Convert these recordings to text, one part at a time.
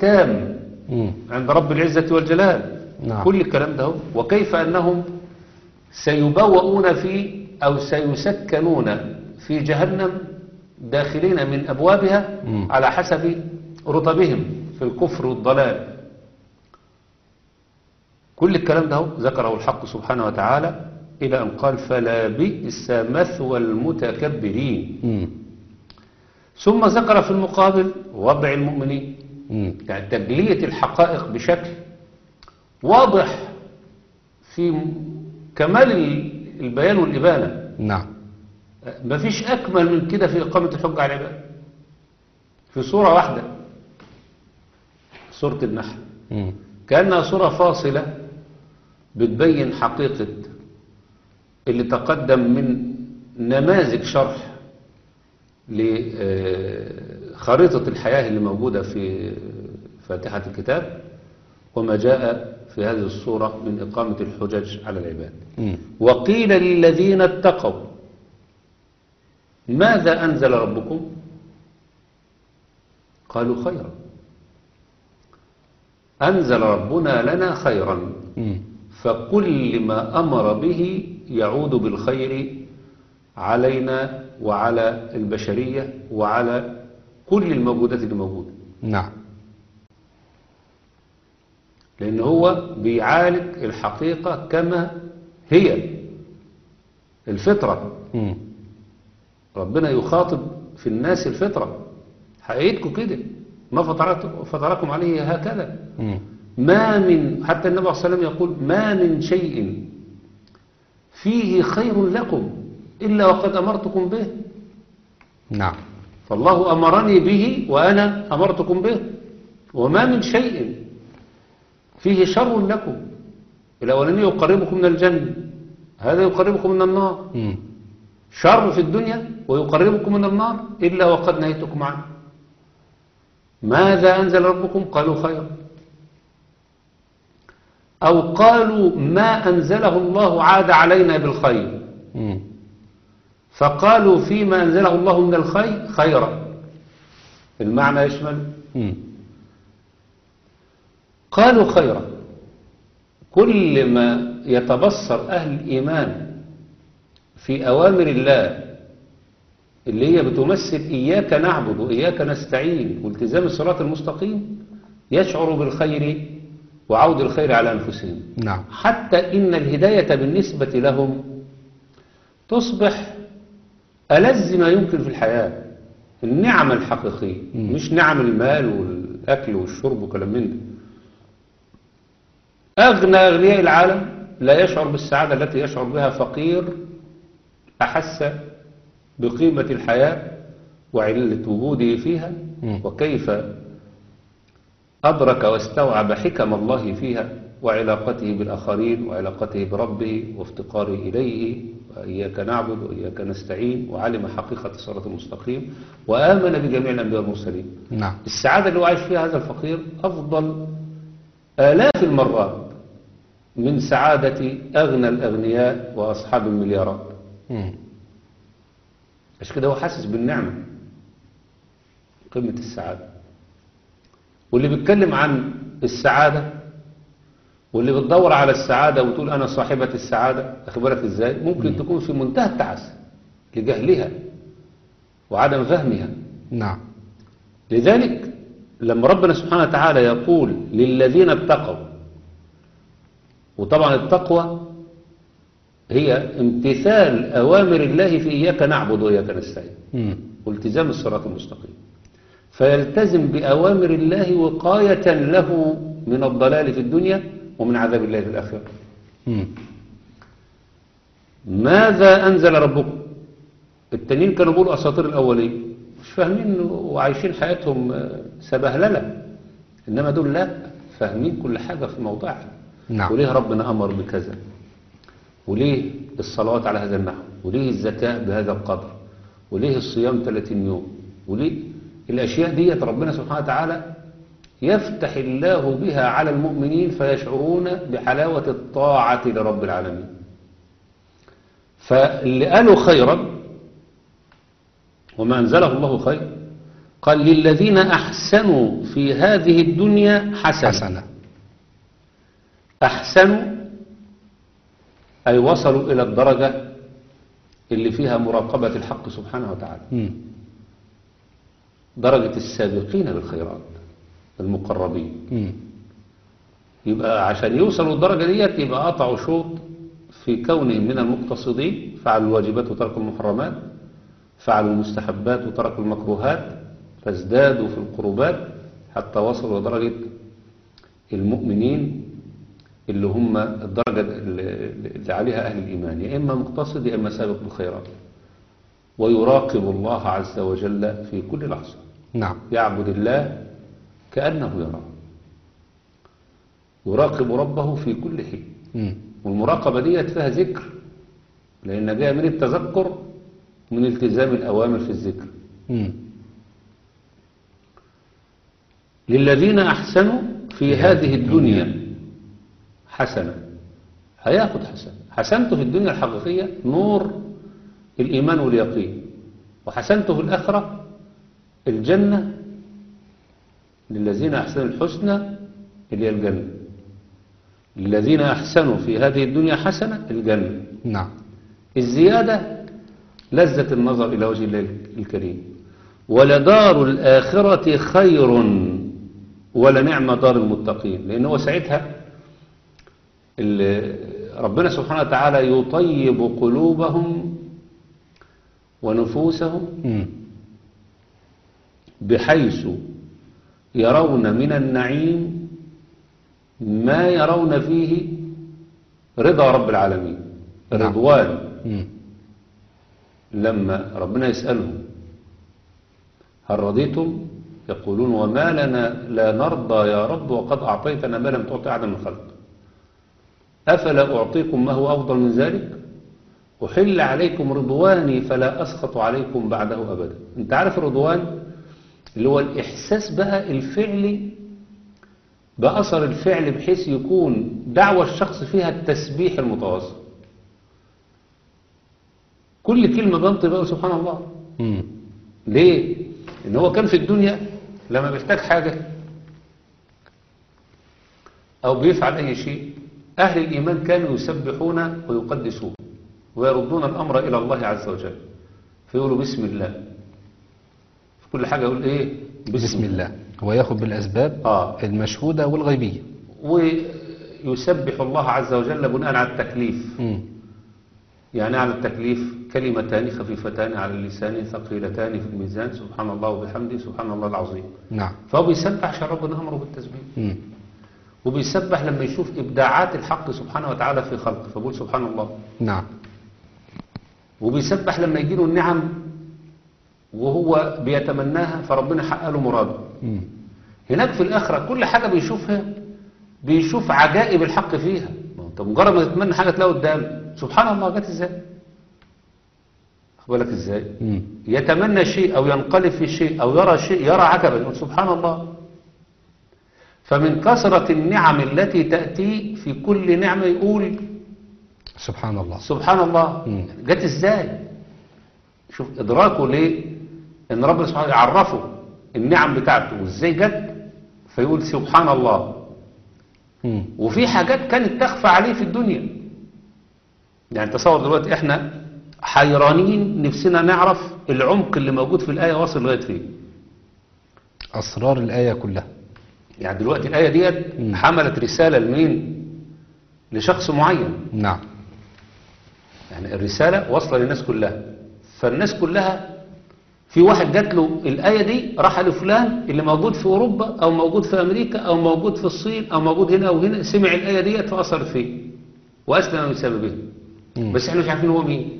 تام مم. عند رب العزة والجلال نعم. كل الكلام ده هو. وكيف أنهم سيبوؤون في أو سيسكنون في جهنم داخلين من أبوابها مم. على حسب رتبهم في الكفر والضلال كل الكلام ده هو ذكره الحق سبحانه وتعالى إلى أن قال فلا بئس مثوى المتكبرين مم. ثم ذكر في المقابل وضع المؤمنين مم. يعني تجلية الحقائق بشكل واضح في م- كمال ال- البيان والإبانة نعم مفيش أكمل من كده في إقامة الحج على العباد في صورة واحدة سورة النحل مم. كأنها صورة فاصلة بتبين حقيقة اللي تقدم من نماذج شرح لخريطة الحياة اللي موجودة في فاتحة الكتاب وما جاء في هذه الصورة من إقامة الحجج على العباد مم. وقيل للذين اتقوا ماذا أنزل ربكم قالوا خيرا أنزل ربنا لنا خيرا مم. فكل ما أمر به يعود بالخير علينا وعلى البشرية وعلى كل الموجودات اللي موجودة نعم لأن هو بيعالج الحقيقة كما هي الفطرة مم. ربنا يخاطب في الناس الفطرة حقيقتكم كده ما فطرت- فطركم عليه هكذا مم. ما من حتى النبي صلى الله عليه وسلم يقول ما من شيء فيه خير لكم إلا وقد أمرتكم به نعم فالله أمرني به وأنا أمرتكم به وما من شيء فيه شر لكم الأولاني يقربكم من الجنة هذا يقربكم من النار مم. شر في الدنيا ويقربكم من النار إلا وقد نهيتكم عنه ماذا أنزل ربكم قالوا خيرا أو قالوا ما أنزله الله عاد علينا بالخير مم. فقالوا فيما أنزله الله من الخير خيرا المعنى يشمل مم. قالوا خيرا كل ما يتبصر أهل الإيمان في أوامر الله اللي هي بتمثل إياك نعبد وإياك نستعين والتزام الصراط المستقيم يشعر بالخير وعود الخير على أنفسهم نعم حتى إن الهداية بالنسبة لهم تصبح ألذ ما يمكن في الحياة النعم الحقيقية مم. مش نعم المال والأكل والشرب وكلام من ده أغنى أغنياء العالم لا يشعر بالسعادة التي يشعر بها فقير أحس بقيمة الحياة وعلة وجوده فيها مم. وكيف أدرك واستوعب حكم الله فيها وعلاقته بالآخرين وعلاقته بربه وافتقاره إليه وإياك نعبد وإياك نستعين وعلم حقيقة الصراط المستقيم وآمن بجميع الأنبياء والمرسلين نعم السعادة اللي هو عايش فيها هذا الفقير أفضل آلاف المرات من سعادة أغنى الأغنياء وأصحاب المليارات مم. عشان كده هو حاسس بالنعمة قمة السعادة واللي بيتكلم عن السعادة واللي بتدور على السعادة وتقول أنا صاحبة السعادة أخبرك إزاي ممكن تكون في منتهى التعس لجهلها وعدم فهمها نعم لذلك لما ربنا سبحانه وتعالى يقول للذين اتقوا وطبعا التقوى هي امتثال أوامر الله في إياك نعبد وإياك نستعين مم. والتزام الصراط المستقيم فيلتزم بأوامر الله وقاية له من الضلال في الدنيا ومن عذاب الله في الآخرة مم. ماذا أنزل ربكم التانيين كانوا بيقولوا أساطير الأولين مش فاهمين وعايشين حياتهم آه، سبهللة إنما دول لا فاهمين كل حاجة في موضعها نعم وليه ربنا أمر بكذا وليه الصلوات على هذا النحو وليه الزكاة بهذا القدر وليه الصيام 30 يوم وليه الأشياء ديت ربنا سبحانه وتعالى يفتح الله بها على المؤمنين فيشعرون بحلاوة الطاعة لرب العالمين فاللي قالوا خيرا وما أنزله الله خير قال للذين أحسنوا في هذه الدنيا حسنة حسنة أحسنوا أي وصلوا إلى الدرجة اللي فيها مراقبة الحق سبحانه وتعالى مم. درجة السابقين بالخيرات المقربين مم. يبقى عشان يوصلوا الدرجة ديت يبقى قطعوا شوط في كونهم من المقتصدين فعلوا الواجبات وتركوا المحرمات فعلوا المستحبات وتركوا المكروهات فازدادوا في القربات حتى وصلوا لدرجة المؤمنين اللي هم الدرجة اللي اللي عليها أهل الإيمان يا إما مقتصد يا إما سابق بالخيرات ويراقب الله عز وجل في كل لحظة نعم يعبد الله كأنه يراه يراقب ربه في كل حين مم. والمراقبة ديت فيها ذكر لأن جاء من التذكر من التزام الأوامر في الذكر مم. للذين أحسنوا في هذه الدنيا حسنة هياخد حسنة حسنته في الدنيا الحقيقية نور الإيمان واليقين وحسنته في الآخرة الجنة للذين أحسنوا الحسنى اللي هي الجنة للذين أحسنوا في هذه الدنيا حسنة الجنة نعم الزيادة لذة النظر إلى وجه الله الكريم ولدار الآخرة خير ولنعم دار المتقين لأن هو ساعتها ال- ربنا سبحانه وتعالى يطيب قلوبهم ونفوسهم مم. بحيث يرون من النعيم ما يرون فيه رضا رب العالمين نعم. رضوان مم. لما ربنا يسألهم هل رضيتم يقولون وما لنا لا نرضى يا رب وقد أعطيتنا ما لم تعطي أحدا من خلق أفلا أعطيكم ما هو أفضل من ذلك أحل عليكم رضواني فلا أسخط عليكم بعده أبدا أنت عارف الرضوان اللي هو الإحساس بقى الفعلي بأثر الفعل بحيث يكون دعوة الشخص فيها التسبيح المتواصل كل كلمة بنطق بقى سبحان الله مم. ليه؟ إن هو كان في الدنيا لما بيحتاج حاجة أو بيفعل أي شيء أهل الإيمان كانوا يسبحون ويقدسون ويردون الأمر إلى الله عز وجل فيقولوا بسم الله في كل حاجة يقول إيه؟ بسم الله هو ياخد بالأسباب آه. المشهودة والغيبية ويسبح الله عز وجل بناء على التكليف مم. يعني على التكليف كلمتان خفيفتان على اللسان ثقيلتان في الميزان سبحان الله وبحمده سبحان الله العظيم نعم فهو بيسبح عشان ربنا أمره بالتسبيح مم. وبيسبح لما يشوف إبداعات الحق سبحانه وتعالى في خلقه فبقول سبحان الله نعم وبيسبح لما يجيله النعم وهو بيتمناها فربنا حقق له مراده مم. هناك في الآخرة كل حاجة بيشوفها بيشوف عجائب الحق فيها ما انت مجرد ما تتمنى حاجة تلاقي قدامك سبحان الله جت ازاي خد بالك ازاي مم. يتمنى شيء او ينقلب في شيء او يرى شيء يرى عجبا يقول سبحان الله فمن كثرة النعم التي تأتي في كل نعمة يقول سبحان الله سبحان الله مم. جت ازاي شوف ادراكه ليه ان ربنا سبحانه وتعالى يعرفه النعم بتاعته وازاي جت فيقول سبحان الله مم. وفي حاجات كانت تخفى عليه في الدنيا يعني تصور دلوقتي احنا حيرانين نفسنا نعرف العمق اللي موجود في الآية واصل لغاية فين أسرار الآية كلها يعني دلوقتي الآية ديت مم. حملت رسالة لمين لشخص معين نعم يعني الرسالة واصلة للناس كلها فالناس كلها في واحد جات له الآية دي راح لفلان اللي موجود في أوروبا أو موجود في أمريكا أو موجود في الصين أو موجود هنا أو هنا سمع الآية ديت فأثرت فيه وأسلم بسببها مم. بس احنا مش عارفين هو مين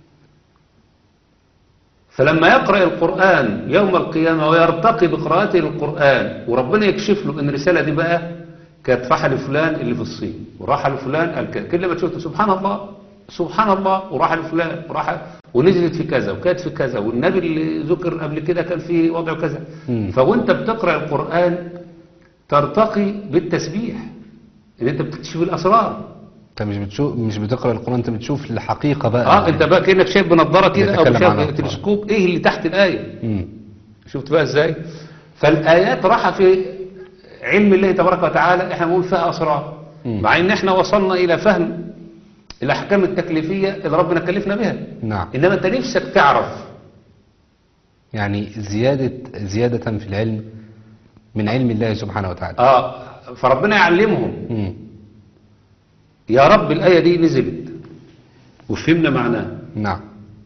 فلما يقرأ القرآن يوم القيامة ويرتقي بقراءته للقرآن وربنا يكشف له ان الرسالة دي بقى كانت راحة لفلان اللي في الصين وراحة لفلان قال كده كل ما تشوفته سبحان الله سبحان الله وراح لفلان وراح ونزلت في كذا وكانت في كذا والنبي اللي ذكر قبل كده كان في وضعه كذا مم. فوانت بتقرأ القرآن ترتقي بالتسبيح ان انت بتكتشف الاسرار انت مش بتشوف مش بتقرا القران انت بتشوف الحقيقه بقى اه انت بقى كانك شايف بنضاره كده او بيتكلم عن شايف القرآن. تلسكوب ايه اللي تحت الايه مم. شفت بقى ازاي فالآيات راح في علم الله تبارك وتعالى احنا بنقول فيها أسرار مم. مع ان احنا وصلنا إلى فهم الأحكام التكليفية اللي ربنا كلفنا بها نعم إنما أنت نفسك تعرف يعني زيادة زيادة في العلم من علم الله سبحانه وتعالى آه فربنا يعلمهم مم. يا رب الآية دي نزلت وفهمنا معناها نعم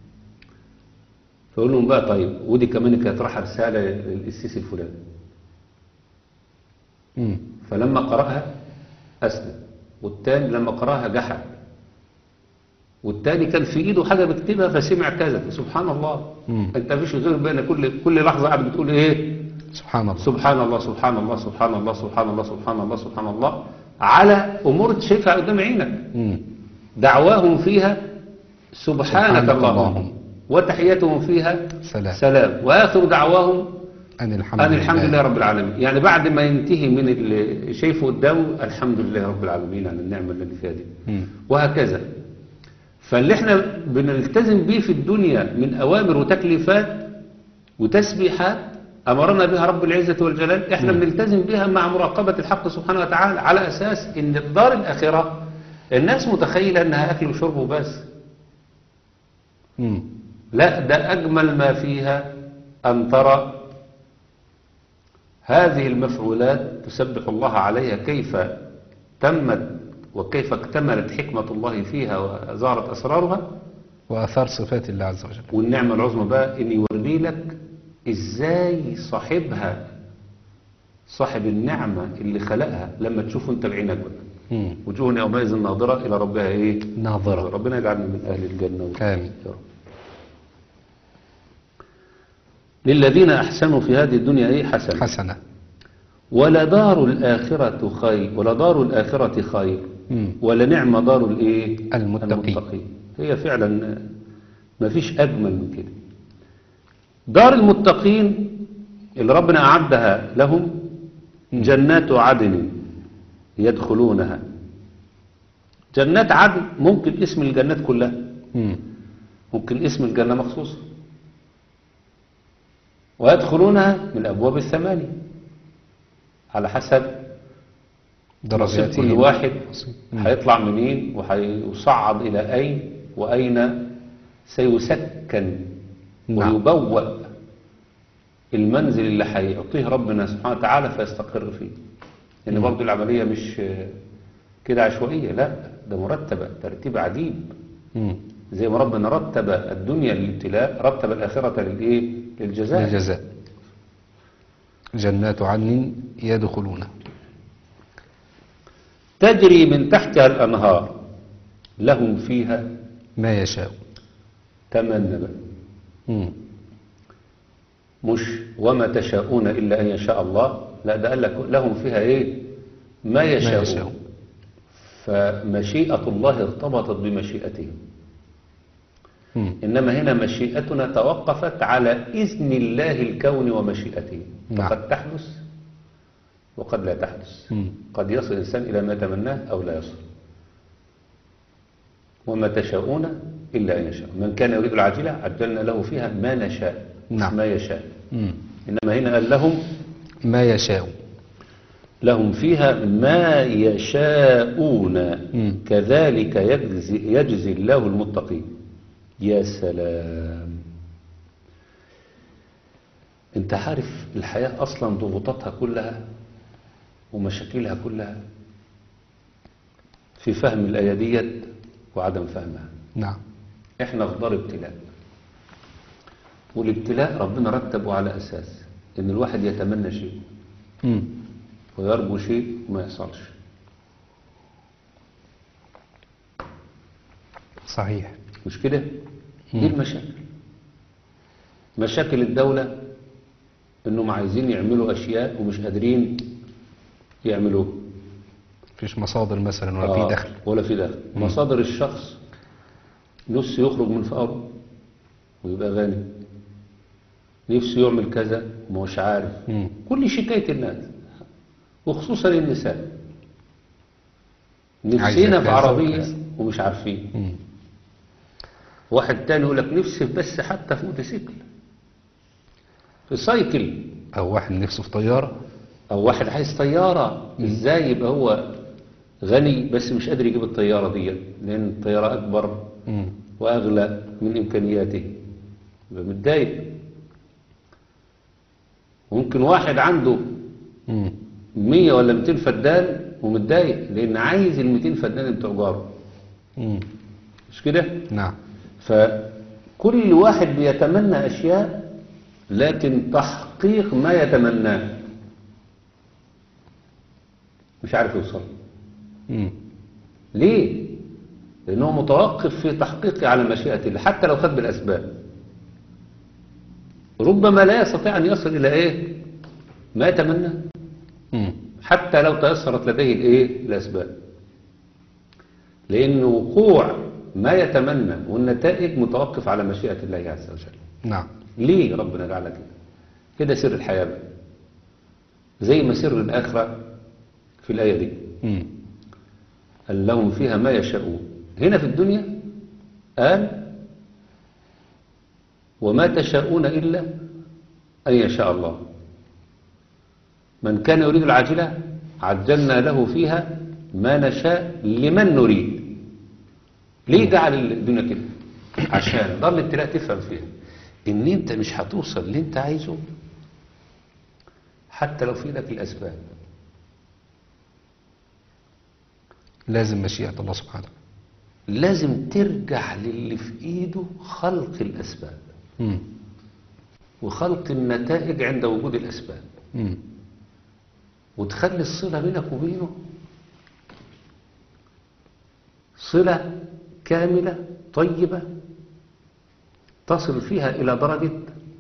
فأقول لهم بقى طيب ودي كمان كانت رايحة رسالة للقسيس الفلاني مم. فلما قرأها أسلم والتاني لما قرأها جحد والتاني كان في ايده حاجة بيكتبها فسمع كذا سبحان الله مم. انت مفيش غير بين كل كل لحظة قاعد بتقول ايه سبحان الله سبحان الله سبحان الله سبحان الله سبحان الله سبحان الله سبحان الله على امور أنت شايفها قدام عينك مم. دعواهم فيها سبحانك سبحانك اللهم اللهم. وتحيتهم فيها سلام سلام واخر دعواهم أن الحمد أن الحمد لله رب العالمين يعني بعد ما ينتهي من اللي شايفه قدامه الحمد لله رب العالمين على النعمة اللي فيها دي مم. وهكذا فاللي احنا بنلتزم به في الدنيا من أوامر وتكليفات وتسبيحات أمرنا بها رب العزة والجلال احنا بنلتزم بها مع مراقبة الحق سبحانه وتعالى على أساس ان الدار الآخرة الناس متخيلة أنها أكل وشرب وبس مم. لا ده أجمل ما فيها أن ترى هذه المفعولات تسبح الله عليها كيف تمت وكيف اكتملت حكمة الله فيها وظهرت أسرارها وآثار صفات الله عز وجل والنعمة العظمى بقى إن يوري لك إزاي صاحبها صاحب النعمة اللي خلقها لما تشوفه أنت بعينك بقى مم. وجوه يومئذ ناظرة إلى ربها إيه ناظرة ربنا يجعلنا من أهل الجنة آمين. يا رب. للذين أحسنوا في هذه الدنيا إيه حسنة حسنة ولدار الآخرة خير ولدار الآخرة خير مم. ولنعم دار الإيه المتقين. هي فعلا ما فيش أجمل من كده دار المتقين اللي ربنا أعدها لهم جنات عدن يدخلونها جنات عدن ممكن اسم الجنات كلها مم. ممكن اسم الجنة مخصوص ويدخلونها من الأبواب الثمانية على حسب نصيب درجاته كل واحد مم. هيطلع منين وهيصعد إلى أين وأين سيسكن نعم. ويبوأ المنزل اللي هيعطيه ربنا سبحانه وتعالى فيستقر فيه لأن مم. برضه العملية مش آه، كده عشوائية لا ده مرتبة ترتيب عجيب مم. زي ما ربنا رتب الدنيا للابتلاء رتب الآخرة للإيه للجزاء للجزاء جنات عدن يدخلونها تجري من تحتها الأنهار لهم فيها ما يشاء تمنى بقى مم. مش وما تشاءون إلا أن يشاء الله لا ده قال لك لهم فيها إيه ما ما يشاءون يشاء فمشيئة الله ارتبطت بمشيئتهم مم. إنما هنا مشيئتنا توقفت على إذن الله الكون ومشيئته نعم. فقد تحدث وقد لا تحدث مم. قد يصل الإنسان إلى ما يتمناه أو لا يصل وما تشاءون إلا أن يشاء من كان يريد العاجلة عجلنا له فيها ما نشاء مش نعم. ما يشاء مم. إنما هنا قال لهم ما يشاء لهم فيها ما يشاءون مم. كذلك يجزي, يجزي الله المتقين يا سلام انت عارف الحياة اصلا ضغوطاتها كلها ومشاكلها كلها في فهم الآية ديت وعدم فهمها نعم احنا في دار ابتلاء والابتلاء ربنا رتبه على اساس ان الواحد يتمنى شيء مم. ويرجو شيء وما يحصلش صحيح مش كده مم. دي المشاكل مشاكل الدولة انهم عايزين يعملوا اشياء ومش قادرين يعملوها مفيش مصادر مثلا ولا آه، في دخل ولا في دخل مم. مصادر الشخص نفسه يخرج من فقره ويبقى غني نفسه يعمل كذا ومش عارف مم. كل شكاية الناس وخصوصا النساء عايزة نفسينا في كذا عربية وكذا. ومش عارفين مم. واحد تاني يقول لك نفسي بس حتى في موتوسيكل في سايكل او واحد نفسه في طيارة او واحد عايز طيارة ازاي يبقى هو غني بس مش قادر يجيب الطيارة دي لان الطيارة اكبر مم. واغلى من امكانياته يبقى متضايق ممكن واحد عنده مم. 100 ولا 200 فدان ومتضايق لان عايز ال 200 فدان بتوع جاره مم. مش كده نعم فكل واحد بيتمنى اشياء لكن تحقيق ما يتمناه مش عارف يوصل مم. ليه لانه متوقف في تحقيقه على مشيئة الله حتى لو خد بالاسباب ربما لا يستطيع ان يصل الى ايه ما يتمنى مم. حتى لو تيسرت لديه الايه الاسباب لان وقوع ما يتمنى والنتائج متوقف على مشيئة الله عز وجل نعم ليه ربنا جعل كده كده سر الحياة بقى. زي ما سر الآخرة في الآية دي مم. قال لهم فيها ما يشاءون هنا في الدنيا قال وما تشاءون إلا أن يشاء الله من كان يريد العاجلة عجلنا له فيها ما نشاء لمن نريد ليه جعل الدنيا كده عشان ضل الابتلاء تفهم فيها ان انت مش هتوصل اللي انت عايزه حتى لو في ايدك الاسباب لازم مشيئة الله سبحانه لازم ترجع للي في ايده خلق الاسباب مم. وخلق النتائج عند وجود الاسباب مم. وتخلي الصلة بينك وبينه صلة كاملة طيبة تصل فيها إلى درجة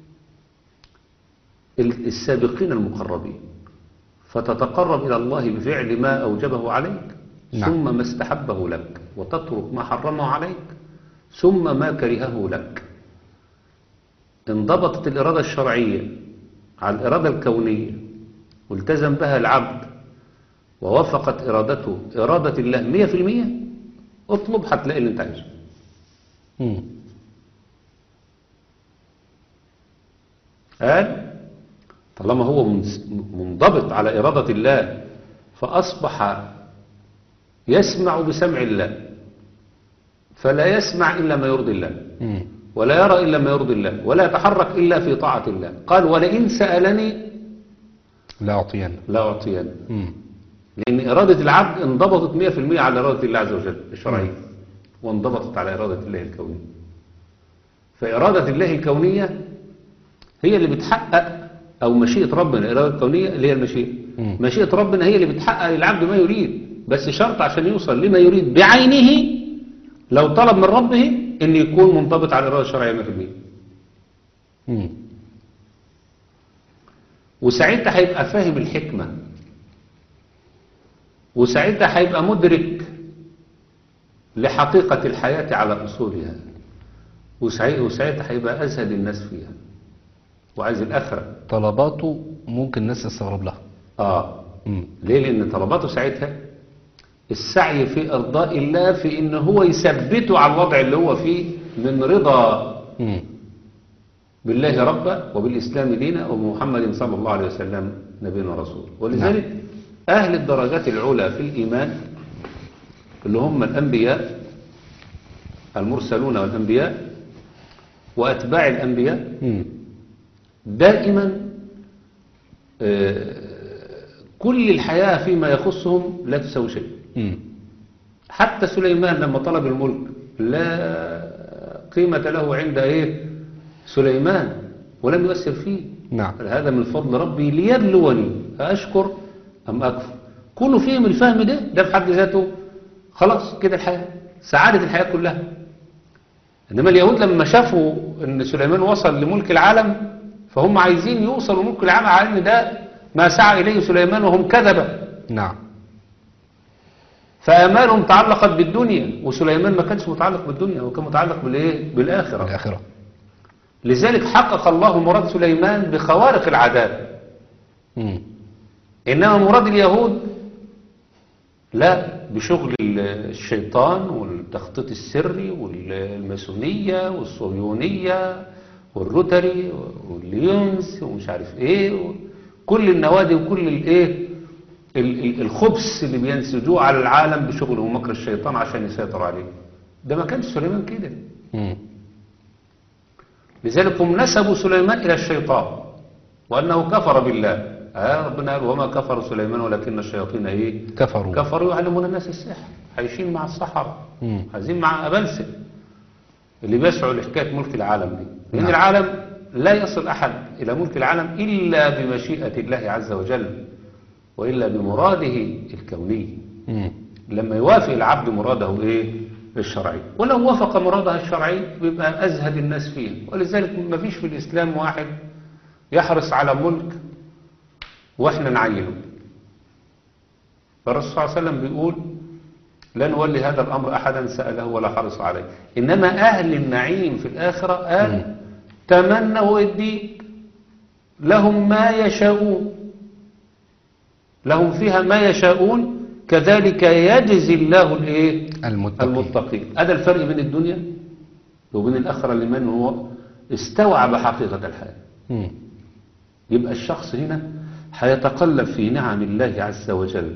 ال- السابقين المقربين فتتقرب إلى الله بفعل ما أوجبه عليك نعم. ثم ما استحبه لك وتترك ما حرمه عليك ثم ما كرهه لك انضبطت الإرادة الشرعية على الإرادة الكونية والتزم بها العبد ووافقت إرادته إرادة الله مية في المية اطلب هتلاقي اللي انت عايزه مم. قال طالما هو منس- منضبط على إرادة الله فأصبح يسمع بسمع الله فلا يسمع إلا ما يرضي الله مم. ولا يرى إلا ما يرضي الله ولا يتحرك إلا في طاعة الله قال ولئن سألني لا أعطينا لا أعطيني مم. لأن إرادة العبد انضبطت 100% على إرادة الله عز وجل الشرعية وانضبطت على إرادة الله الكونية فإرادة الله الكونية هي اللي بتحقق أو مشيئة ربنا الإرادة الكونية اللي هي المشيئة مم. مشيئة ربنا هي اللي بتحقق للعبد ما يريد بس شرط عشان يوصل لما يريد بعينه لو طلب من ربه أن يكون منضبط على الإرادة الشرعية 100% مم. وساعتها هيبقى فاهم الحكمة وساعتها هيبقى مدرك لحقيقة الحياة على أصولها وساعي- وساعتها هيبقى أزهد الناس فيها وعايز الآخرة طلباته ممكن الناس تستغرب لها آه مم. ليه لأن طلباته ساعتها السعي في إرضاء الله في إن هو يثبته على الوضع اللي هو فيه من رضا مم. بالله ربا وبالإسلام دينا وبمحمد صلى الله عليه وسلم نبينا ورسوله ولذلك أهل الدرجات العلى في الإيمان اللي هم الأنبياء المرسلون والأنبياء وأتباع الأنبياء مم. دائما آه، كل الحياة فيما يخصهم لا تسوي شيء مم. حتى سليمان لما طلب الملك لا قيمة له عند إيه سليمان ولم يؤثر فيه نعم قال هذا من فضل ربي ليبلوني أشكر أم أكفر كونوا فيهم الفهم ده ده في حد ذاته خلاص كده الحياة سعادة الحياة كلها إنما اليهود لما شافوا أن سليمان وصل لملك العالم فهم عايزين يوصلوا لملك العالم على أن ده ما سعى إليه سليمان وهم كذبة نعم فآمالهم تعلقت بالدنيا وسليمان ما كانش متعلق بالدنيا هو كان متعلق بالإيه؟ بالآخرة الآخرة لذلك حقق الله مراد سليمان بخوارق العادات مم. إنما مراد اليهود لا بشغل الشيطان والتخطيط السري والماسونية والصهيونية والروتري والليونز ومش عارف ايه كل النوادي وكل الايه ال- ال- الخبث اللي بينسجوه على العالم بشغل ومكر الشيطان عشان يسيطر عليه ده ما كانش سليمان كده مم. لذلك هم نسبوا سليمان إلى الشيطان وأنه كفر بالله آه ربنا قال وما كفر سليمان ولكن الشياطين إيه كفروا كفروا يعلمون الناس السحر عايشين مع السحرة مم. عايزين مع أبلسة اللي بيسعوا لحكاية ملك العالم دي لأن نعم. العالم لا يصل أحد إلى ملك العالم إلا بمشيئة الله عز وجل وإلا بمراده الكوني مم. لما يوافق العبد مراده ايه الشرعي ولو وافق مرادها الشرعي بيبقى ازهد الناس فيه ولذلك ما فيش في الاسلام واحد يحرص على ملك واحنا نعينه فالرسول صلى الله عليه وسلم بيقول لا نولي هذا الامر احدا ساله ولا حرص عليه انما اهل النعيم في الاخره قال تمنوا يديك لهم ما يشاءون لهم فيها ما يشاءون كذلك يجزي الله الايه المتقين المتقين هذا الفرق بين الدنيا وبين الاخره لمن هو استوعب حقيقه الحياه مم. يبقى الشخص هنا هيتقلب في نعم الله عز وجل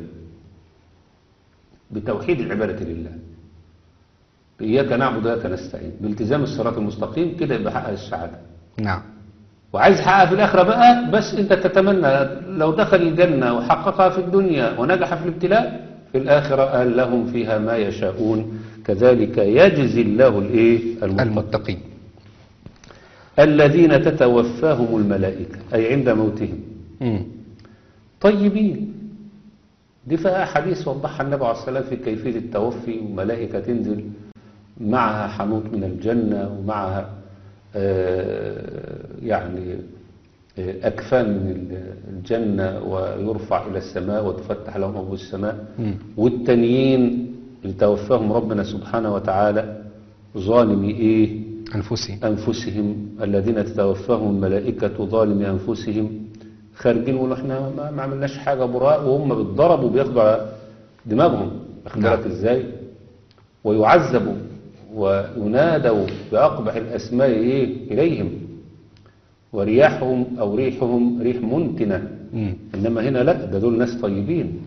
بتوحيد العباده لله بإياك نعبد وإياك نستعين بالتزام الصراط المستقيم كده يبقى حقق السعادة نعم وعايز يحققها في الآخرة بقى بس أنت تتمنى لو دخل الجنة وحققها في الدنيا ونجح في الابتلاء في الآخرة قال لهم فيها ما يشاءون كذلك يجزي الله الإيه المتقين المتقين الذين تتوفاهم الملائكة أي عند موتهم مم. طيبين دي فيها حديث وضحها النبي عليه الصلاة والسلام في كيفية التوفي وملائكة تنزل معها حنوط من الجنة ومعها آه، يعني آه، أكفان من ال- الجنة ويرفع إلى السماء وتفتح لهم أبواب السماء مم. والتانيين اللي توفاهم ربنا سبحانه وتعالى ظالمي إيه أنفسهم أنفسهم الذين تتوفاهم الملائكة ظالمي أنفسهم خارجين يقولوا احنا ما, ما عملناش حاجة براء وهم بيتضربوا بياخدوا على دماغهم واخد نعم. بالك ازاي ويعذبوا وينادوا بأقبح الأسماء إيه إليهم ورياحهم أو ريحهم ريح منتنة مم. إنما هنا لا ده دول ناس طيبين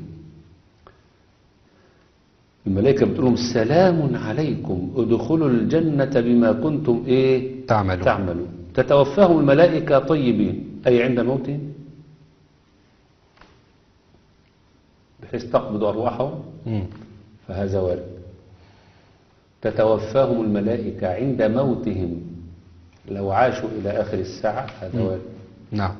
الملائكة بتقول لهم سلام عليكم ادخلوا الجنة بما كنتم إيه تعملون تعملوا تتوفاهم الملائكة طيبين أي عند موتهم بحيث تقبض أرواحهم مم. فهذا وارد تتوفاهم الملائكة عند موتهم لو عاشوا إلى آخر الساعة هذا وارد نعم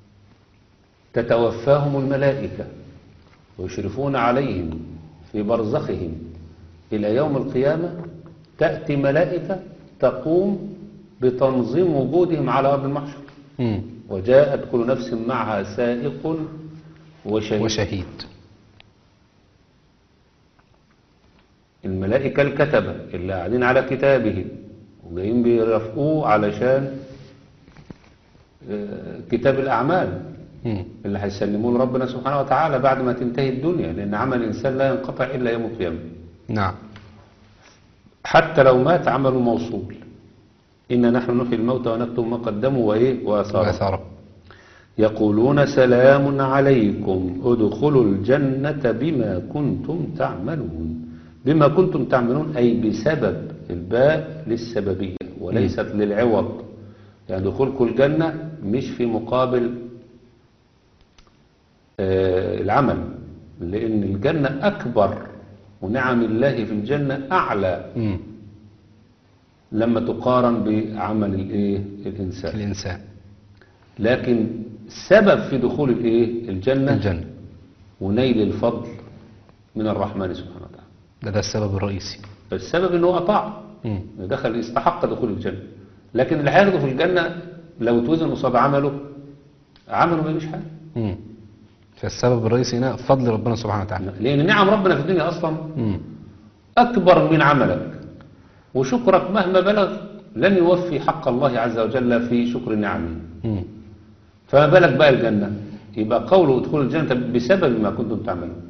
تتوفاهم الملائكة ويشرفون عليهم في برزخهم إلى يوم القيامة تأتي ملائكة تقوم بتنظيم وجودهم على أرض المحشر مم. وجاءت كل نفس معها سائق وشهيد وشهيد الملائكة الكتبة اللي قاعدين على كتابه وجايين بيرافقوه علشان آه، كتاب الأعمال مم. اللي هيسلموه لربنا سبحانه وتعالى بعد ما تنتهي الدنيا لأن عمل الإنسان لا ينقطع إلا يوم القيامة نعم حتى لو مات عمله موصول إن نحن نحيي الموتى ونكتب ما قدموا وإيه وآثارهم وأثاره يقولون سلام عليكم ادخلوا الجنة بما كنتم تعملون بما كنتم تعملون أي بسبب الباء للسببية وليست للعوض يعني دخولكم الجنة مش في مقابل آه، العمل لأن الجنة أكبر ونعم الله في الجنة أعلى مم. لما تقارن بعمل الإيه الإنسان الإنسان لكن السبب في دخول الايه الجنة, الجنة ونيل الفضل من الرحمن سبحانه وتعالى ده ده السبب الرئيسي السبب انه اطاع مم. دخل يستحق دخول الجنة لكن اللي هياخده في الجنة لو توزن قصاد عمله عمله ما يجيش حاجة مم. فالسبب الرئيسي هنا فضل ربنا سبحانه وتعالى لان نعم ربنا في الدنيا اصلا مم. اكبر من عملك وشكرك مهما بلغ لن يوفي حق الله عز وجل في شكر نعمه مم. فما بالك بقى الجنة يبقى قوله ادخلوا الجنة بسبب ما كنتم تعملون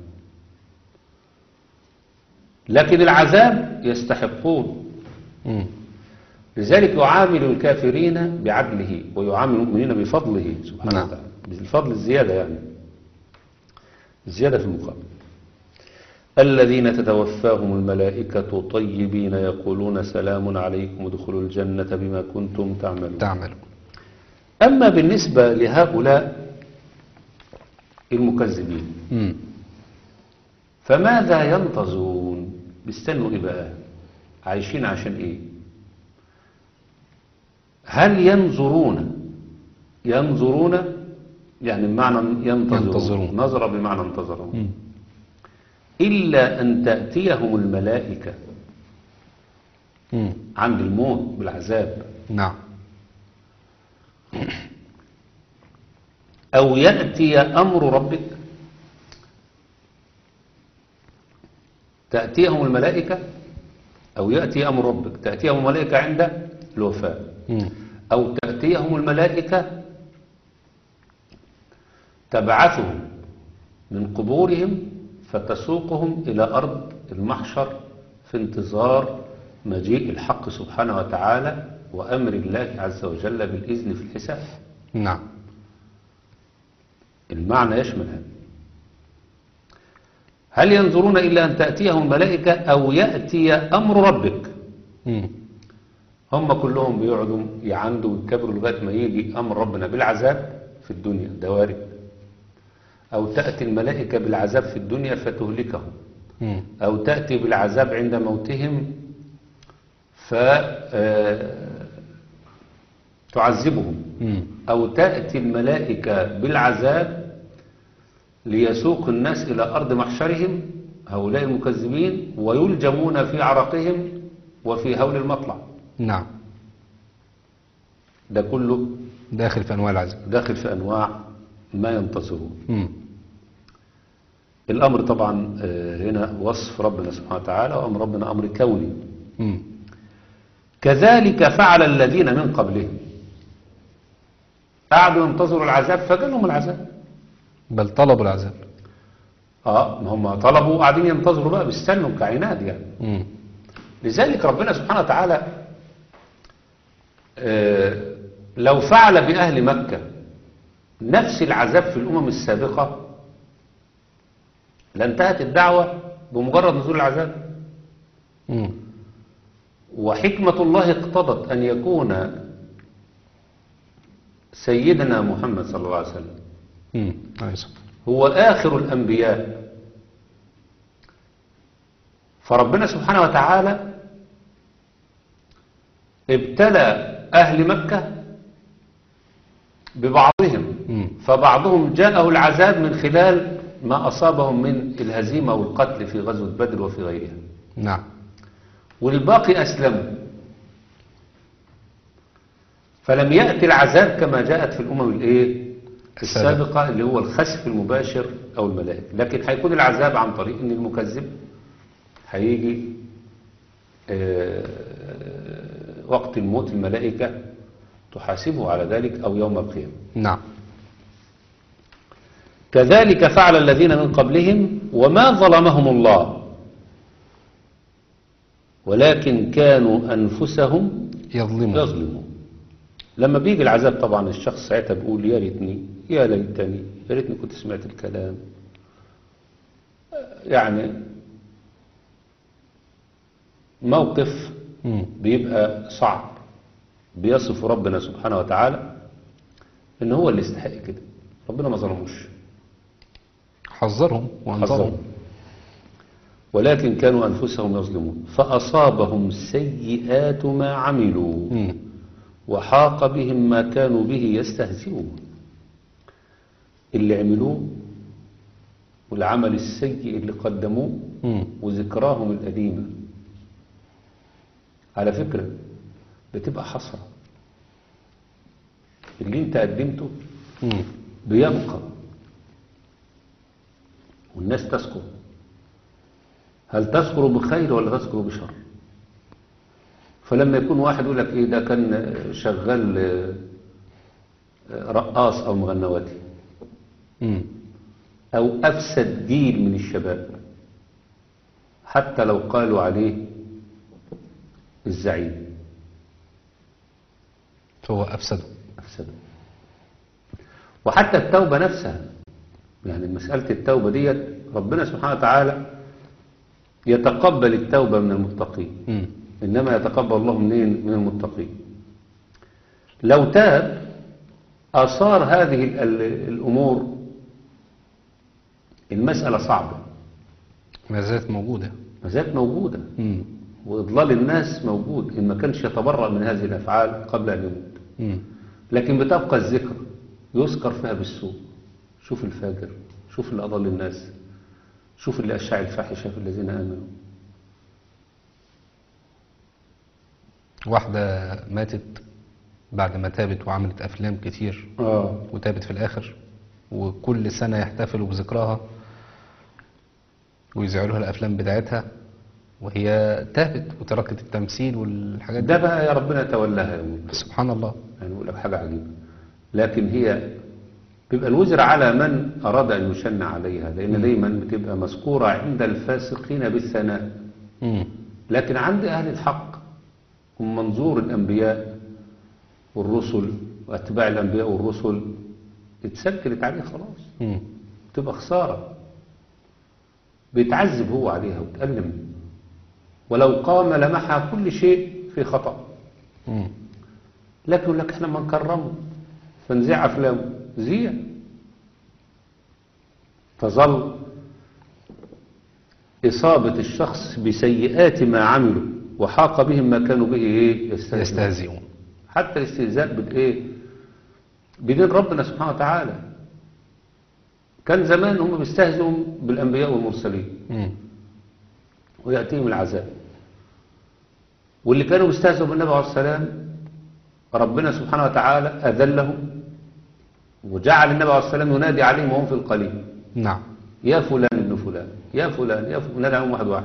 لكن العذاب يستحقون مم. لذلك يعامل الكافرين بعدله ويعامل المؤمنين بفضله سبحانه نعم. وتعالى بالفضل الزيادة يعني زيادة في المقابل الذين تتوفاهم الملائكة طيبين يقولون سلام عليكم ادخلوا الجنة بما كنتم تعملون تعمل أما بالنسبة لهؤلاء المكذبين مم. فماذا ينتظرون بيستنوا ايه بقى عايشين عشان ايه هل ينظرون ينظرون يعني بمعنى ينتظرون, ينتظرون. نظر بمعنى انتظرون مم. إلا أن تأتيهم الملائكة مم. عند الموت بالعذاب نعم أو يأتي أمر ربك تأتيهم الملائكة أو يأتي أمر ربك تأتيهم الملائكة عند الوفاة مم. أو تأتيهم الملائكة تبعثهم من قبورهم فتسوقهم إلى أرض المحشر في انتظار مجيء الحق سبحانه وتعالى وأمر الله عز وجل بالإذن في الحساب نعم المعنى يشمل هذا هل ينظرون إلا أن تأتيهم الملائكة أو يأتي أمر ربك مم. هم كلهم بيقعدوا يعندوا ويكبروا لغاية ما يجي أمر ربنا بالعذاب في الدنيا ده وارد أو تأتي الملائكة بالعذاب في الدنيا فتهلكهم مم. أو تأتي بالعذاب عند موتهم فتعذبهم مم. أو تأتي الملائكة بالعذاب ليسوق الناس إلى أرض محشرهم هؤلاء المكذبين ويلجمون في عرقهم وفي هول المطلع نعم ده كله داخل في أنواع العذاب داخل في أنواع ما ينتظرون مم. الأمر طبعا آه، هنا وصف ربنا سبحانه وتعالى وأمر ربنا أمر كوني مم. كذلك فعل الذين من قبلهم قعدوا ينتظروا العذاب فجالهم العذاب بل طلبوا العذاب اه ما هم طلبوا قاعدين ينتظروا بقى بيستنوا كعينات يعني مم. لذلك ربنا سبحانه وتعالى آه، لو فعل بأهل مكة نفس العذاب في الأمم السابقة لانتهت الدعوة بمجرد نزول العذاب مم. وحكمة الله اقتضت أن يكون سيدنا محمد صلى الله عليه وسلم مم. عليه الصلاة هو آخر الأنبياء فربنا سبحانه وتعالى ابتلى أهل مكة ببعضهم مم. فبعضهم جاءه العذاب من خلال ما أصابهم من الهزيمة والقتل في غزوة بدر وفي غيرها نعم والباقي أسلموا فلم يأتي العذاب كما جاءت في الأمم الإيه؟ السابقة اللي هو الخسف المباشر أو الملائكة لكن هيكون العذاب عن طريق أن المكذب هيجي آه، وقت الموت الملائكة تحاسبه على ذلك أو يوم القيامة نعم كذلك فعل الذين من قبلهم وما ظلمهم الله ولكن كانوا أنفسهم يظلمون يظلمون لما بيجي العذاب طبعا الشخص ساعتها بيقول يا ريتني يا ليتني يا ريتني كنت سمعت الكلام يعني موقف مم. بيبقى صعب بيصف ربنا سبحانه وتعالى ان هو اللي يستحق كده ربنا ما ظلموش حذرهم وانذرهم حذرهم. ولكن كانوا أنفسهم يظلمون فأصابهم سيئات ما عملوا مم. وحاق بهم ما كانوا به يستهزئون اللي عملوه والعمل السيء اللي قدموه مم. وذكراهم القديمة على فكرة بتبقى حسرة اللي انت قدمته مم. بيبقى والناس تذكر هل تذكر بخير ولا تذكر بشر فلما يكون واحد يقول لك ايه ده كان شغال آه، آه، رقاص او مغنواتي مم. او افسد جيل من الشباب حتى لو قالوا عليه الزعيم فهو أفسده أفسده وحتى التوبة نفسها يعني مسألة التوبة ديت ربنا سبحانه وتعالى يتقبل التوبة من المتقين مم. إنما يتقبل الله منين من المتقين لو تاب أصار هذه ال- ال- الأمور المسألة صعبة ما زالت موجودة ما زالت موجودة مم. وإضلال الناس موجود إن ما كانش يتبرأ من هذه الأفعال قبل أن يموت مم. لكن بتبقى الذكر يذكر فيها بالسوء شوف الفاجر شوف اللي أضل الناس شوف اللي أشاع الفاحشة في الذين آمنوا واحدة ماتت بعد ما تابت وعملت أفلام كتير آه وتابت في الآخر وكل سنة يحتفلوا بذكراها ويذيعوا لها الأفلام بتاعتها وهي تابت وتركت التمثيل والحاجات ده دي بقى يا ربنا يتولاها يوم سبحان الله يعني يقول لك حاجة عجيبة لكن هي بيبقى الوزر على من أراد أن يشن عليها لأن دايما بتبقى مذكورة عند الفاسقين بالثناء مم. لكن عند أهل الحق هم منظور الأنبياء والرسل وأتباع الأنبياء والرسل اتسكرت عليه خلاص مم. تبقى خسارة بيتعذب هو عليها وتألم ولو قام لمحى كل شيء في خطأ مم. لكن يقول لك احنا ما نكرمه فنزيع افلامه زيع تظل إصابة الشخص بسيئات ما عملوا وحاق بهم ما كانوا به ايه يستهزئون يستهزئون حتى الاستهزاء بالايه بدين ربنا سبحانه وتعالى كان زمان هم بيستهزئوا بالانبياء والمرسلين مم. ويأتيهم العذاب واللي كانوا بيستهزئوا بالنبي عليه السلام ربنا سبحانه وتعالى أذلهم وجعل النبي عليه السلام ينادي عليهم وهم في القليل نعم يا فلان ابن فلان يا فلان يا فلان نادي عليهم واحد واحد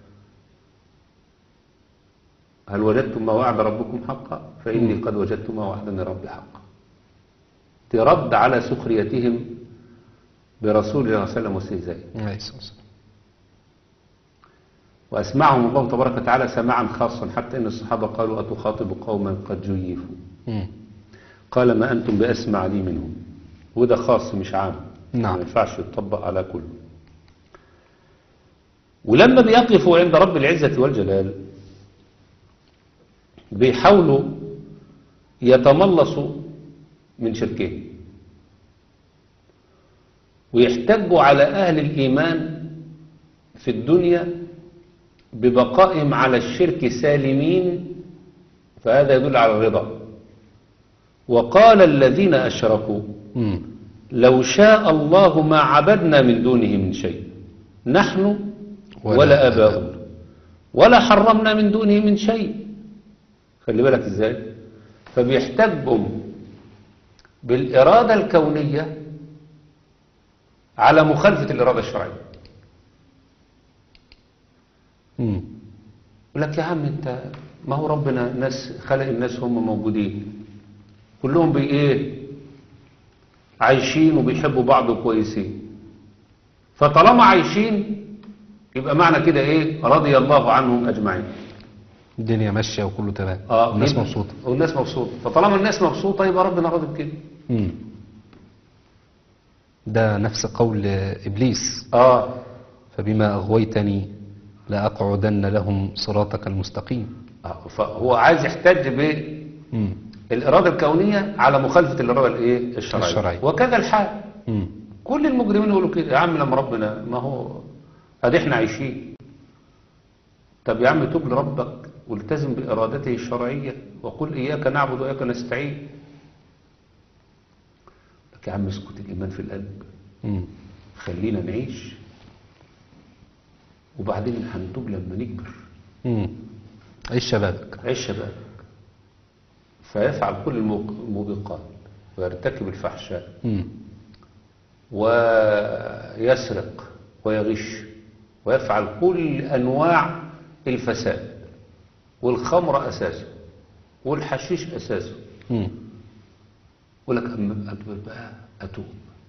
هل وجدتم ما وعد ربكم حقا فإني قد وجدت ما وعدني ربي حقا ترد على سخريتهم برسول الله صلى الله عليه وسلم واستهزائه عليه الصلاة والسلام وأسمعهم الله تبارك وتعالى سماعا خاصا حتى إن الصحابة قالوا أتخاطب قوما قد جيفوا مم. قال ما أنتم بأسمع لي منهم وده خاص مش عام نعم. ما ينفعش يتطبق على كله ولما بيقفوا عند رب العزة والجلال بيحاولوا يتملصوا من شركهم ويحتجوا على أهل الإيمان في الدنيا ببقائهم على الشرك سالمين فهذا يدل على الرضا وقال الذين أشركوا مم. لو شاء الله ما عبدنا من دونه من شيء نحن ولا ولا, آباؤنا. أباؤنا ولا حرمنا من دونه من شيء خلي بالك ازاي فبيحتجوا بالإرادة الكونية على مخالفة الإرادة الشرعية مم. يقول لك يا عم انت ما هو ربنا ناس خلق الناس هم موجودين كلهم بي ايه عايشين وبيحبوا بعض كويسين فطالما عايشين يبقى معنى كده ايه رضي الله عنهم اجمعين الدنيا ماشية وكله تمام اه الناس يبقى- مبسوطة والناس مبسوطه فطالما الناس مبسوطه يبقى ربنا راضي بكده مم. ده نفس قول إبليس اه فبما أغويتني لأقعدن لهم صراطك المستقيم آه، فهو عايز يحتج مم. بالاراده الكونيه على مخالفه الاراده الايه الشرعيه الشرعية. وكذا الحال مم. كل المجرمين يقولوا كده يا عم لما ربنا ما هو ادي احنا عايشين طب يا عم توب لربك والتزم بارادته الشرعيه وقل اياك نعبد واياك نستعين لك يا عم اسكت الايمان في القلب مم. خلينا نعيش وبعدين هنتوب لما نكبر مم. عيش شبابك عيش شبابك فيفعل كل الموق- الموبقات ويرتكب الفحشاء مم. ويسرق ويغش ويفعل كل أنواع الفساد والخمر أساسه والحشيش أساسه مم. يقول لك أما أكبر بقى أتوب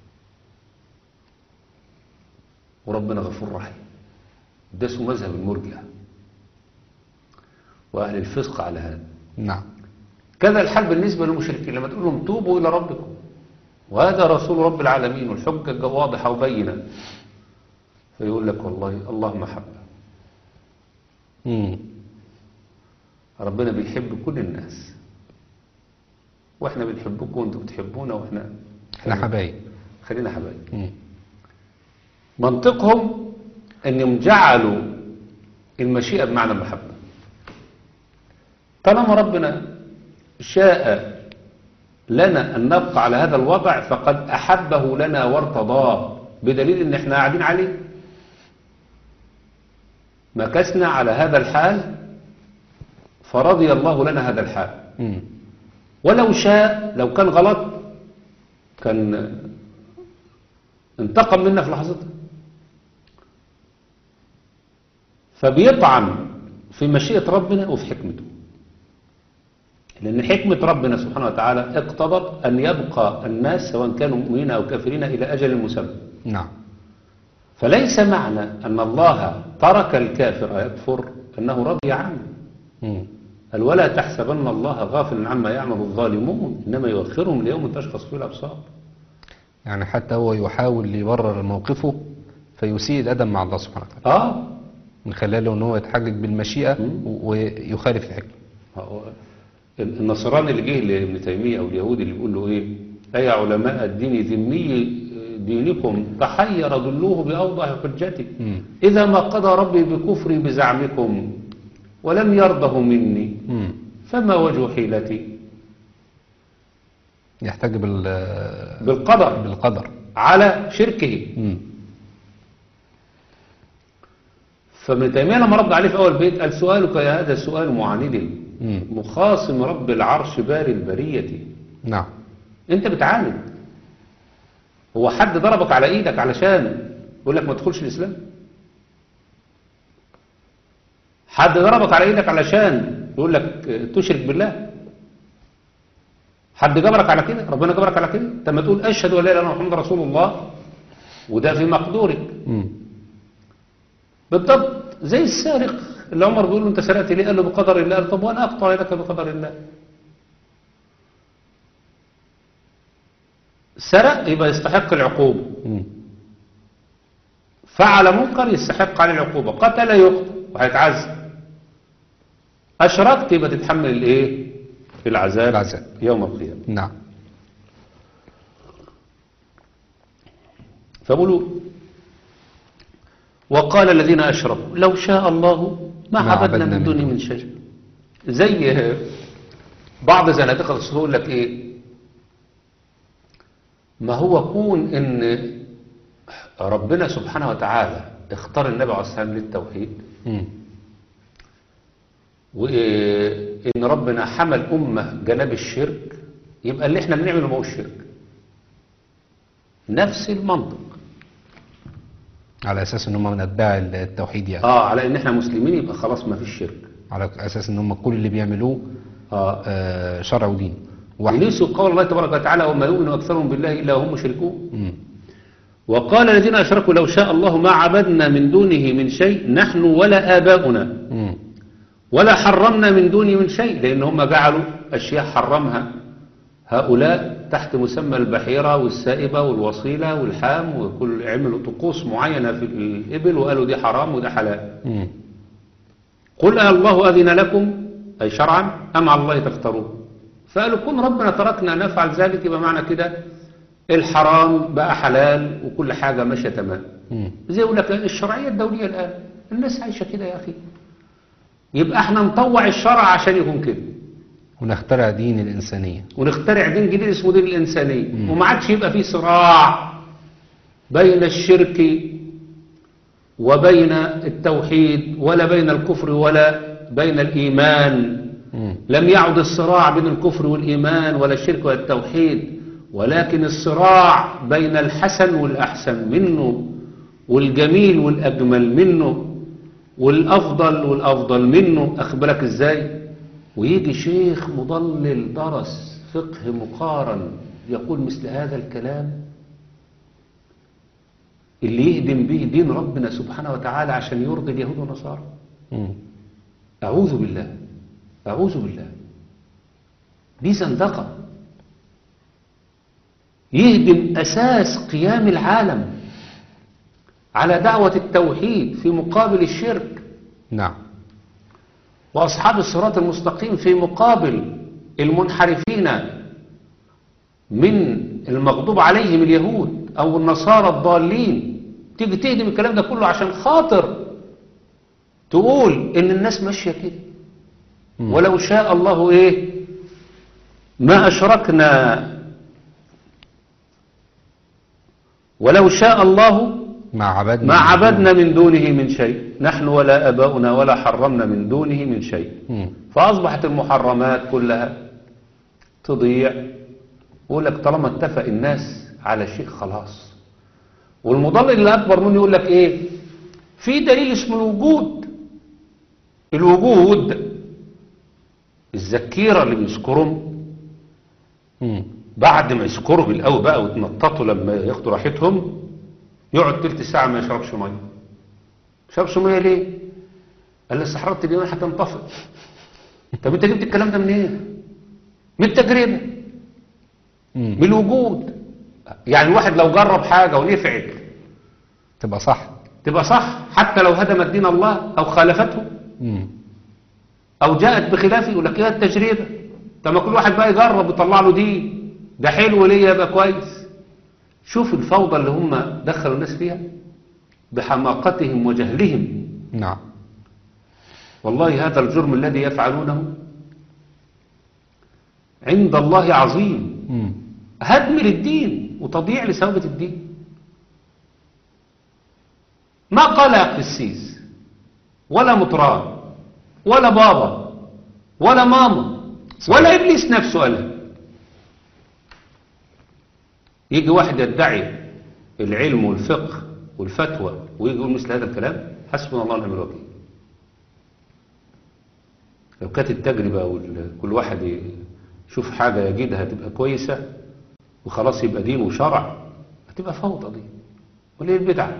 وربنا غفور رحيم ده اسمه مذهب المرجع وأهل الفسق على هذا نعم كذا الحال بالنسبة للمشركين لما تقول لهم توبوا إلى ربكم وهذا رسول رب العالمين والحجة واضحة وبينة فيقول لك والله الله محبة مم. ربنا بيحب كل الناس واحنا بنحبكم وانتم بتحبونا واحنا احنا حبايب خلينا حبايب مم. منطقهم انهم جعلوا المشيئة بمعنى المحبة طالما ربنا شاء لنا أن نبقى على هذا الوضع فقد أحبه لنا وارتضاه بدليل أن احنا قاعدين عليه مكثنا على هذا الحال فرضي الله لنا هذا الحال مم. ولو شاء لو كان غلط كان انتقم منا في لحظتها فبيطعن في مشيئة ربنا وفي حكمته لأن حكمة ربنا سبحانه وتعالى اقتضت أن يبقى الناس سواء كانوا مؤمنين أو كافرين إلى أجل مسمى نعم فليس معنى أن الله ترك الكافر يكفر أنه رضي عنه مم. قال ولا تحسبن الله غافلا عما يعمل الظالمون إنما يؤخرهم ليوم تشخص فيه الأبصار يعني حتى هو يحاول يبرر موقفه فيسيء الأدب مع الله سبحانه وتعالى آه من خلاله ان هو يتحجج بالمشيئة مم. و- ويخالف الحكمة هو النصراني اللي جه لابن تيمية أو اليهودي اللي بيقول له إيه أي علماء الدين ذمي دينكم تحير ضلوه بأوضح حجتي مم. إذا ما قضى ربي بكفري بزعمكم ولم يرضه مني مم. فما وجه حيلتي يحتج بال بالقدر بالقدر على شركه مم. فابن تيمية لما رد عليه في أول بيت قال سؤالك يا هذا سؤال معاند مم. مخاصم رب العرش باري البرية نعم انت بتعاند هو حد ضربك على ايدك علشان يقول لك ما تدخلش الاسلام حد ضربك على ايدك علشان يقول لك تشرك بالله حد جبرك على كده ربنا جبرك على كده انت ما تقول اشهد ان لا اله الا الله محمد رسول الله وده في مقدورك مم. بالضبط زي السارق اللي عمر بيقول له انت سرقت ليه قال له بقدر الله قال طب وانا اقطع يدك بقدر الله سرق يبقى يستحق العقوبة مم. فعل منكر يستحق عليه العقوبة قتل يقتل وهيتعذب أشركت يبقى تتحمل الايه العذاب, العذاب. يوم القيامة نعم فبقولوا وقال الذين أشركوا لو شاء الله ما, ما عبدنا عبدنا من من دونه دونه من شيء زي بعض زنادقة الصدور يقول لك ايه ما هو كون ان ربنا سبحانه وتعالى اختار النبي عليه الصلاة والسلام للتوحيد مم. وان ربنا حمل أمة جناب الشرك يبقى اللي احنا بنعمله ما هو الشرك نفس المنطق على اساس ان هم من اتباع التوحيد يعني اه على ان احنا مسلمين يبقى خلاص ما فيش شرك على اساس ان هم كل اللي بيعملوه اه آه، شرع ودين واحد وليسوا قول الله تبارك وتعالى وما يؤمن أكثرهم بالله إلا وهم مشركون مم. وقال الذين أشركوا لو شاء الله ما عبدنا من دونه من شيء نحن ولا آباؤنا مم. ولا حرمنا من دونه من شيء لأن هم جعلوا أشياء حرمها هؤلاء تحت مسمى البحيرة والسائبة والوصيلة والحام وكل عملوا طقوس معينة في الإبل وقالوا دي حرام وده حلال مم. قل أه الله أذن لكم أي شرعا أم على الله تفترون فقالوا كن ربنا تركنا نفعل ذلك يبقى معنى كده الحرام بقى حلال وكل حاجة ماشية تمام مم. زي يقول لك الشرعية الدولية الآن الناس عايشة كده يا أخي يبقى احنا نطوع الشرع عشان يكون كده ونخترع دين الإنسانية ونخترع دين جديد اسمه دين الإنسانية وما عادش يبقى فيه صراع بين الشرك وبين التوحيد ولا بين الكفر ولا بين الإيمان مم. لم يعد الصراع بين الكفر والإيمان ولا الشرك ولا التوحيد ولكن الصراع بين الحسن والأحسن منه والجميل والأجمل منه والأفضل والأفضل منه أخبرك إزاي ويجي شيخ مضلل درس فقه مقارن يقول مثل هذا الكلام اللي يهدم به دين ربنا سبحانه وتعالى عشان يرضي اليهود والنصارى مم. أعوذ بالله أعوذ بالله دي زندقة يهدم أساس قيام العالم على دعوة التوحيد في مقابل الشرك نعم وأصحاب الصراط المستقيم في مقابل المنحرفين من المغضوب عليهم اليهود أو النصارى الضالين تيجي تهدم الكلام ده كله عشان خاطر تقول إن الناس ماشية كده مم. ولو شاء الله إيه ما أشركنا ولو شاء الله ما عبدنا ما عبدنا من دونه من شيء نحن ولا أباؤنا ولا حرمنا من دونه من شيء مم. فأصبحت المحرمات كلها تضيع يقول لك طالما اتفق الناس على شيء خلاص والمضلل اللي أكبر منه يقول لك إيه في دليل اسمه الوجود الوجود الذكيرة اللي بيذكرهم مم. بعد ما يسكروا بالقوي بقى ويتنططوا لما ياخدوا راحتهم يقعد تلت ساعة ما يشربش مية ما يشربش مية ليه؟ قال لي حرارة اليوم هتنطفئ طب انت جبت الكلام ده منين؟ إيه؟ من التجربة مم. من الوجود يعني الواحد لو جرب حاجة ونفعت تبقى صح تبقى صح حتى لو هدمت دين الله أو خالفته مم. أو جاءت بخلافه يقول لك ايه التجربة طب ما كل واحد بقى يجرب ويطلع له دين ده حلو ليه يبقى كويس شوف الفوضى اللي هم دخلوا الناس فيها بحماقتهم وجهلهم نعم والله هذا الجرم الذي يفعلونه عند الله عظيم مم. هدم للدين وتضييع لثوابت الدين ما قال قسيس ولا مطران ولا بابا ولا ماما ولا ابليس نفسه قالها يجي واحد يدعي العلم والفقه والفتوى ويجي يقول مثل هذا الكلام حسبنا الله ونعم الوكيل لو كانت التجربة وكل واحد يشوف حاجة يجدها تبقى كويسة وخلاص يبقى دين وشرع هتبقى فوضى دي وليه البدعة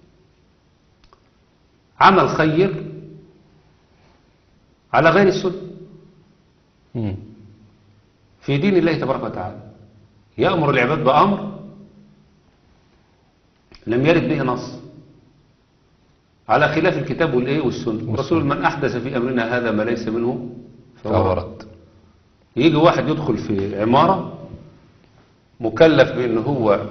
عمل خير على غير السنة مم. في دين الله تبارك وتعالى يأمر العباد بأمر لم يرد به نص على خلاف الكتاب والإيه والسنة ورسول من أحدث في أمرنا هذا ما ليس منه فهو رد يجي واحد يدخل في عمارة مكلف بأن هو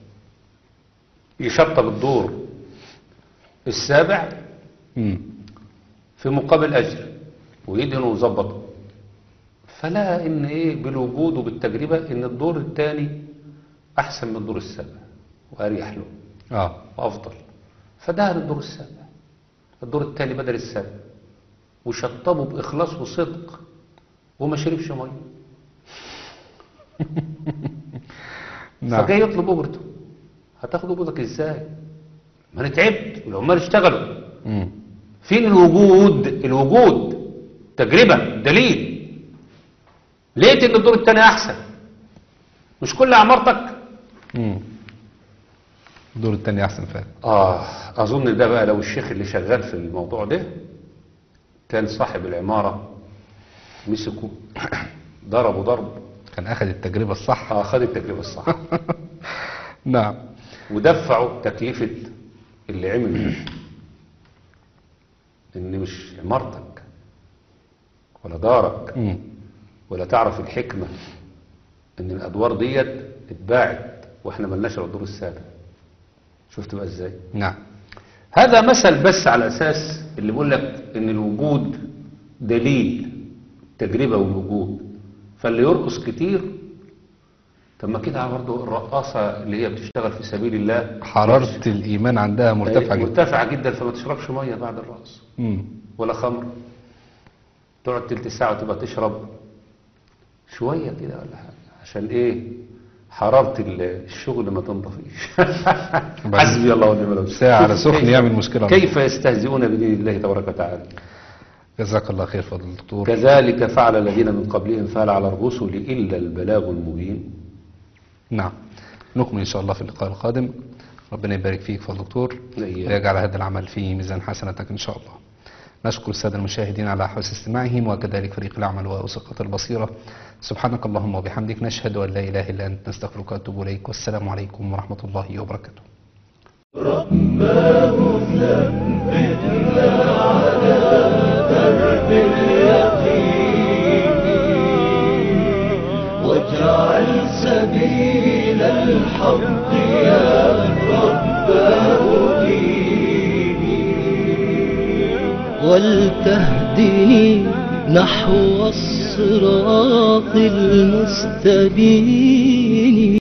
يشطب الدور السابع مم. في مقابل أجر ويدهن ويظبطه فلا إن إيه بالوجود وبالتجربة إن الدور الثاني أحسن من الدور السابع وأريح له اه وأفضل فدهن الدور السابع الدور الثاني بدل السابع وشطبه بإخلاص وصدق وما شربش ميه نعم فجاي يطلب اجرته هتاخد اجرتك ازاي ما انا تعبت والعمال اشتغلوا مم. فين الوجود الوجود تجربة دليل لقيت ان الدور التاني احسن مش كل عمارتك مم. الدور التاني احسن فعلا اه اظن ده بقى لو الشيخ اللي شغال في الموضوع ده كان صاحب العمارة مسكه ضربه ضرب كان اخذ التجربة الصح اه خد التجربة الصح نعم ودفعوا تكلفة اللي عمل ده ان مش عمارتك ولا دارك مم. ولا تعرف الحكمة ان الادوار ديت اتباعت واحنا ملناش إلا الدور السابع شفت بقى ازاي نعم هذا مثل بس على اساس اللي بيقول لك ان الوجود دليل تجربة والوجود فاللي يرقص كتير طب ما كده برضه الرقاصة اللي هي بتشتغل في سبيل الله حرارة الإيمان عندها مرتفعة جدا مرتفعة جدا فما تشربش مية بعد الرقص مم. ولا خمر تقعد تلت ساعة وتبقى تشرب شوية كده ولا حاجة عشان ايه حرارة ال- الشغل ما تنطفيش حسبي الله ونعم الوكيل ساعة على شوف سخن كيف- يعمل مشكلة كيف يستهزئون بدين الله تبارك وتعالى جزاك الله خير فضل الدكتور كذلك فعل الذين من قبلهم فعل على الرسل إلا البلاغ المبين نعم نكمل إن شاء الله في اللقاء القادم ربنا يبارك فيك فضل الدكتور إياك. ويجعل هذا العمل في ميزان حسنتك إن شاء الله نشكر السادة المشاهدين على حسن استماعهم وكذلك فريق العمل وأسقة البصيرة سبحانك اللهم وبحمدك نشهد أن لا إله إلا أنت نستغفرك ونتوب إليك والسلام عليكم ورحمة الله وبركاته واجعل سبيل الحق يا رباه ديني ولتهدني نحو الصراط المستبين